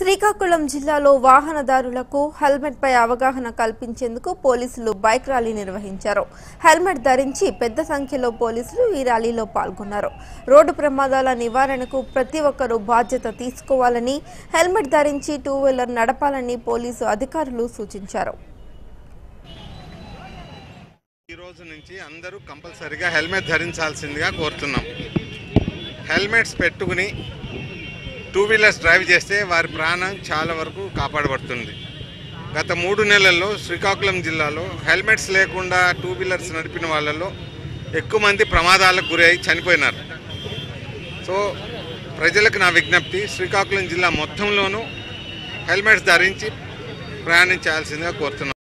శ్రీకాకుళం జిల్లాలో వాహనదారులకు హెల్మెట్ పై అవగాహన కల్పించేందుకు పోలీసులు బైక్ ర్యాలీ నిర్వహించారు హెల్మెట్ ధరించి పెద్ద సంఖ్యలో పోలీసులు ఈ ర్యాలీలో పాల్గొన్నారు రోడ్డు ప్రమాదాల నివారణకు ప్రతి ఒక్కరూ బాధ్యత తీసుకోవాలని హెల్మెట్ ధరించి టూ వీలర్ నడపాలని పోలీసు అధికారులు సూచించారు ఈ రోజు నుంచి అందరూ కంపల్సరిగా హెల్మెట్ ధరించాల్సిందిగా కోరుతున్నాం హెల్మెట్స్ పెట్టుకుని టూ వీలర్స్ డ్రైవ్ చేస్తే వారి ప్రాణం చాలా వరకు కాపాడబడుతుంది గత మూడు నెలల్లో శ్రీకాకుళం జిల్లాలో హెల్మెట్స్ లేకుండా టూ వీలర్స్ నడిపిన వాళ్ళలో ఎక్కువ మంది ప్రమాదాలకు గురై చనిపోయినారు సో ప్రజలకు నా విజ్ఞప్తి శ్రీకాకుళం జిల్లా మొత్తంలోనూ హెల్మెట్స్ ధరించి ప్రయాణించాల్సిందిగా కోరుతున్నాను